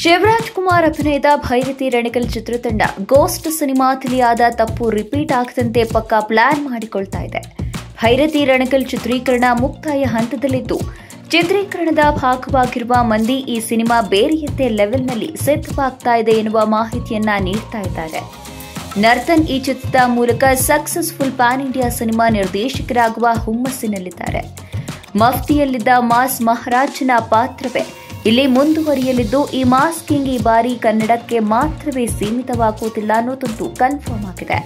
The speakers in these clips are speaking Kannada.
ಶಿವರಾಜ್ ಕುಮಾರ್ ಅಭಿನಯದ ಭೈರತಿ ರಣಕಲ್ ಚಿತ್ರತಂಡ ಗೋಸ್ಟ್ ಸಿನಿಮಾ ತಿಳಿಯಾದ ತಪ್ಪು ರಿಪೀಟ್ ಆಗದಂತೆ ಪಕ್ಕಾ ಪ್ಲಾನ್ ಮಾಡಿಕೊಳ್ತಾ ಇದೆ ಭೈರತಿ ರಣಕಲ್ ಚಿತ್ರೀಕರಣ ಮುಕ್ತಾಯ ಹಂತದಲ್ಲಿದ್ದು ಚಿತ್ರೀಕರಣದ ಭಾಗವಾಗಿರುವ ಮಂದಿ ಈ ಸಿನಿಮಾ ಬೇರೆಯದ್ದೇ ಲೆವೆಲ್ನಲ್ಲಿ ಸಿದ್ಧವಾಗ್ತಾ ಇದೆ ಎನ್ನುವ ಮಾಹಿತಿಯನ್ನ ನೀಡ್ತಾ ಇದ್ದಾರೆ ನರ್ತನ್ ಈ ಚಿತ್ರದ ಮೂಲಕ ಸಕ್ಸಸ್ಫುಲ್ ಪ್ಯಾನ್ ಇಂಡಿಯಾ ಸಿನಿಮಾ ನಿರ್ದೇಶಕರಾಗುವ ಹುಮ್ಮಸ್ಸಿನಲ್ಲಿದ್ದಾರೆ ಮಫ್ತಿಯಲ್ಲಿದ್ದ ಮಾಸ್ ಮಹಾರಾಜನ ಪಾತ್ರವೇ ಇಲ್ಲಿ ಮುಂದುವರಿಯಲಿದ್ದು ಈ ಮಾಸ್ ಕಿಂಗ್ ಈ ಬಾರಿ ಕನ್ನಡಕ್ಕೆ ಮಾತ್ರವೇ ಸೀಮಿತವಾಗುವುದಿಲ್ಲ ಅನ್ನೋದಂತೂ ಕನ್ಫರ್ಮ್ ಆಗಿದೆ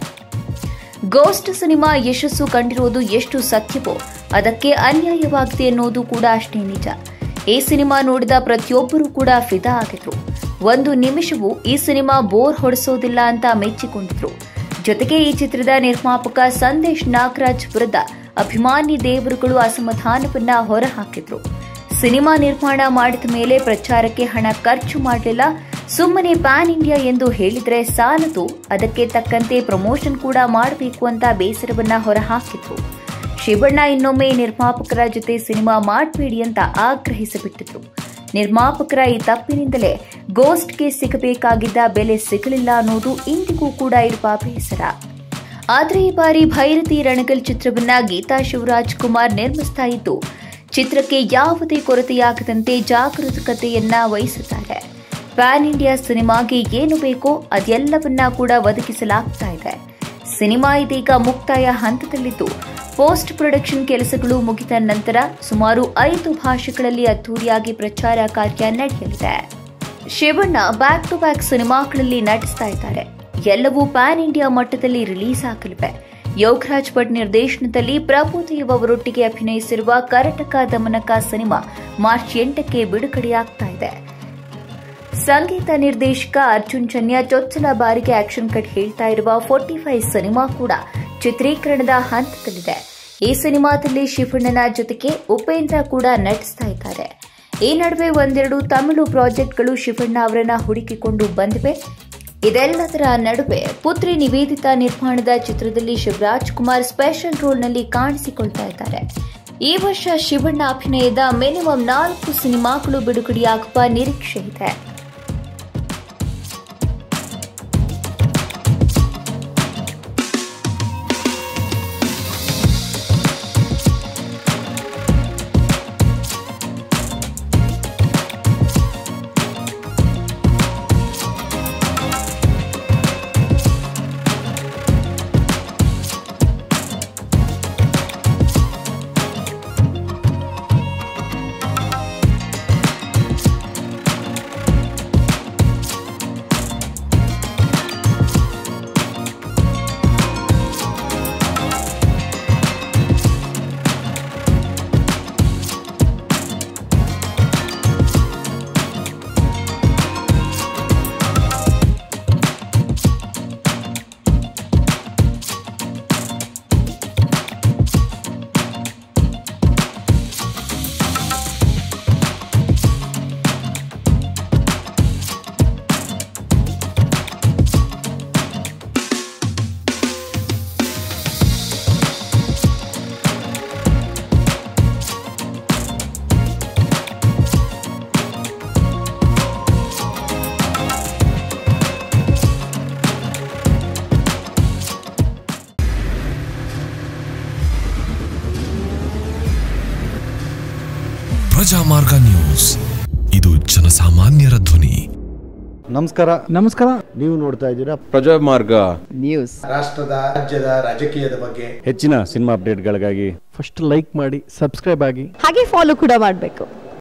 ಗೋಸ್ಟ್ ಸಿನಿಮಾ ಯಶಸ್ಸು ಕಂಡಿರುವುದು ಎಷ್ಟು ಸತ್ಯವೋ ಅದಕ್ಕೆ ಅನ್ಯಾಯವಾಗಿದೆ ಎನ್ನುವುದು ಕೂಡ ಅಷ್ಟೇ ನಿಜ ಈ ಸಿನಿಮಾ ನೋಡಿದ ಪ್ರತಿಯೊಬ್ಬರೂ ಕೂಡ ಫಿದಾ ಆಗಿದ್ರು ಒಂದು ನಿಮಿಷವೂ ಈ ಸಿನಿಮಾ ಬೋರ್ ಹೊಡೆಸೋದಿಲ್ಲ ಅಂತ ಮೆಚ್ಚಿಕೊಂಡಿದ್ರು ಜೊತೆಗೆ ಈ ಚಿತ್ರದ ನಿರ್ಮಾಪಕ ಸಂದೇಶ್ ನಾಗರಾಜ್ ವಿರುದ್ಧ ಅಭಿಮಾನಿ ದೇವರುಗಳು ಅಸಮಾಧಾನವನ್ನ ಹೊರಹಾಕಿದ್ರು ಸಿನಿಮಾ ನಿರ್ಮಾಣ ಮಾಡಿದ ಮೇಲೆ ಪ್ರಚಾರಕ್ಕೆ ಹಣ ಖರ್ಚು ಮಾಡಲಿಲ್ಲ ಸುಮ್ಮನೆ ಪ್ಯಾನ್ ಇಂಡಿಯಾ ಎಂದು ಹೇಳಿದ್ರೆ ಸಾಲದು ಅದಕ್ಕೆ ತಕ್ಕಂತೆ ಪ್ರಮೋಷನ್ ಕೂಡ ಮಾಡಬೇಕು ಅಂತ ಬೇಸರವನ್ನ ಹೊರಹಾಕಿದ್ರು ಶಿವಣ್ಣ ಇನ್ನೊಮ್ಮೆ ನಿರ್ಮಾಪಕರ ಜೊತೆ ಸಿನಿಮಾ ಮಾಡಬೇಡಿ ಅಂತ ಆಗ್ರಹಿಸಿಬಿಟ್ಟಿದ್ರು ನಿರ್ಮಾಪಕರ ಈ ತಪ್ಪಿನಿಂದಲೇ ಗೋಸ್ಟ್ಗೆ ಸಿಗಬೇಕಾಗಿದ್ದ ಬೆಲೆ ಸಿಗಲಿಲ್ಲ ಅನ್ನೋದು ಇಂದಿಗೂ ಕೂಡ ಇರುವ ಬೇಸರ ಆದರೆ ಈ ಬಾರಿ ಭೈರತಿ ರಣಗಲ್ ಚಿತ್ರವನ್ನ ಗೀತಾ ಶಿವರಾಜ್ ಕುಮಾರ್ ನಿರ್ಮಿಸ್ತಾ ಇದ್ದು ಚಿತ್ರಕ್ಕೆ ಯಾವುದೇ ಕೊರತೆಯಾಗದಂತೆ ಜಾಗರೂಕತೆಯನ್ನ ವಹಿಸುತ್ತಾರೆ ಪ್ಯಾನ್ ಇಂಡಿಯಾ ಸಿನಿಮಾಗೆ ಏನು ಬೇಕೋ ಅದೆಲ್ಲವನ್ನ ಕೂಡ ಒದಗಿಸಲಾಗ್ತಾ ಇದೆ ಸಿನಿಮಾ ಇದೀಗ ಮುಕ್ತಾಯ ಹಂತದಲ್ಲಿದ್ದು ಪೋಸ್ಟ್ ಪ್ರೊಡಕ್ಷನ್ ಕೆಲಸಗಳು ಮುಗಿದ ನಂತರ ಸುಮಾರು ಐದು ಭಾಷೆಗಳಲ್ಲಿ ಅದ್ದೂರಿಯಾಗಿ ಪ್ರಚಾರ ಕಾರ್ಯ ನಡೆಯಲಿದೆ ಶಿವಣ್ಣ ಬ್ಯಾಕ್ ಟು ಬ್ಯಾಕ್ ಸಿನಿಮಾಗಳಲ್ಲಿ ನಟಿಸ್ತಾ ಇದ್ದಾರೆ ಎಲ್ಲವೂ ಪ್ಯಾನ್ ಇಂಡಿಯಾ ಮಟ್ಟದಲ್ಲಿ ರಿಲೀಸ್ ಆಗಲಿವೆ ಯೋಗರಾಜ್ ಭಟ್ ನಿರ್ದೇಶನದಲ್ಲಿ ಪ್ರಭುದೇವ್ ಅವರೊಟ್ಟಿಗೆ ಅಭಿನಯಿಸಿರುವ ಕರಟಕ ದಮನಕ ಸಿನಿಮಾ ಮಾರ್ಚ್ ಎಂಟಕ್ಕೆ ಬಿಡುಗಡೆಯಾಗ್ತಾ ಇದೆ ಸಂಗೀತ ನಿರ್ದೇಶಕ ಅರ್ಜುನ್ ಚನ್ಯ ಚೊಚ್ಚಲ ಬಾರಿಗೆ ಆಕ್ಷನ್ ಕಟ್ ಹೇಳ್ತಾ ಇರುವ ಫೋರ್ಟಿ ಫೈವ್ ಸಿನಿಮಾ ಕೂಡ ಚಿತ್ರೀಕರಣದ ಹಂತದಲ್ಲಿದೆ ಈ ಸಿನಿಮಾದಲ್ಲಿ ಶಿವಣ್ಣನ ಜೊತೆಗೆ ಉಪೇಂದ್ರ ಕೂಡ ನಟಿಸ್ತಾ ಇದ್ದಾರೆ ಈ ನಡುವೆ ಒಂದೆರಡು ತಮಿಳು ಪ್ರಾಜೆಕ್ಟ್ಗಳು ಶಿವಣ್ಣ ಅವರನ್ನ ಹುಡುಕಿಕೊಂಡು ಬಂದಿವೆ ಇದೆಲ್ಲದರ ನಡುವೆ ಪುತ್ರಿ ನಿವೇದಿತಾ ನಿರ್ಮಾಣದ ಚಿತ್ರದಲ್ಲಿ ಶಿವರಾಜ್ ಕುಮಾರ್ ಸ್ಪೆಷಲ್ ರೋಲ್ನಲ್ಲಿ ಕಾಣಿಸಿಕೊಳ್ತಾ ಇದ್ದಾರೆ ಈ ವರ್ಷ ಶಿವಣ್ಣ ಅಭಿನಯದ ಮಿನಿಮಮ್ ನಾಲ್ಕು ಸಿನಿಮಾಗಳು ಬಿಡುಗಡೆಯಾಗುವ ನಿರೀಕ್ಷೆ ಇದೆ ಪ್ರಜಾಮಾರ್ಗ ನ್ಯೂಸ್ ಇದು ಜನಸಾಮಾನ್ಯರ ಧ್ವನಿ ನಮಸ್ಕಾರ ನಮಸ್ಕಾರ ನೀವು ನೋಡ್ತಾ ಇದ್ದೀರಾ ಪ್ರಜಾಮಾರ್ಗ ನ್ಯೂಸ್ ರಾಷ್ಟ್ರದ ರಾಜ್ಯದ ರಾಜಕೀಯದ ಬಗ್ಗೆ ಹೆಚ್ಚಿನ ಸಿನಿಮಾ ಅಪ್ಡೇಟ್ಗಳಿಗಾಗಿ ಫಸ್ಟ್ ಲೈಕ್ ಮಾಡಿ ಸಬ್ಸ್ಕ್ರೈಬ್ ಆಗಿ ಹಾಗೆ ಫಾಲೋ ಕೂಡ ಮಾಡಬೇಕು